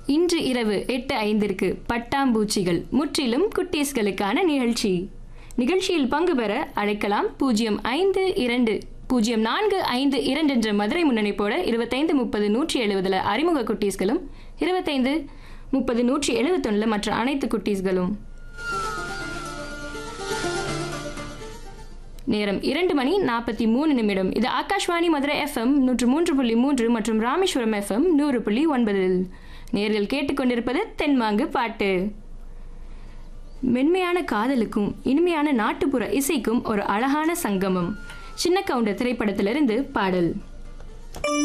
இன்று இரவு எட்டு ஐந்திற்கு பட்டாம்பூச்சிகள் முற்றிலும் குட்டீஸ்களுக்கான நிகழ்ச்சி நிகழ்ச்சியில் பங்கு பெற அழைக்கலாம் பூஜ்ஜியம் ஐந்து இரண்டு பூஜ்ஜியம் நான்கு ஐந்து இரண்டு என்ற மதுரை முன்னணிப்போட இருபத்தைந்து முப்பது நூற்றி எழுபதுல அறிமுக குட்டீஸ்களும் இருபத்தைந்து முப்பது நூற்றி எழுபத்தொன்னுல மற்ற அனைத்து குட்டீஸ்களும் நேரம் இரண்டு மணி நாற்பத்தி மூணு நிமிடம் இது ஆகாஷ்வாணி மதுரை எஃப்எம் நூற்று மூன்று புள்ளி மூன்று மற்றும் ராமேஸ்வரம் எஃப்எம் நூறு புள்ளி ஒன்பதில் நேர்கள் கேட்டுக்கொண்டிருப்பது தென்மாங்கு பாட்டு மென்மையான காதலுக்கும் இனிமையான நாட்டுப்புற இசைக்கும் ஒரு அழகான சங்கமம் சின்ன கவுண்டர் திரைப்படத்திலிருந்து பாடல்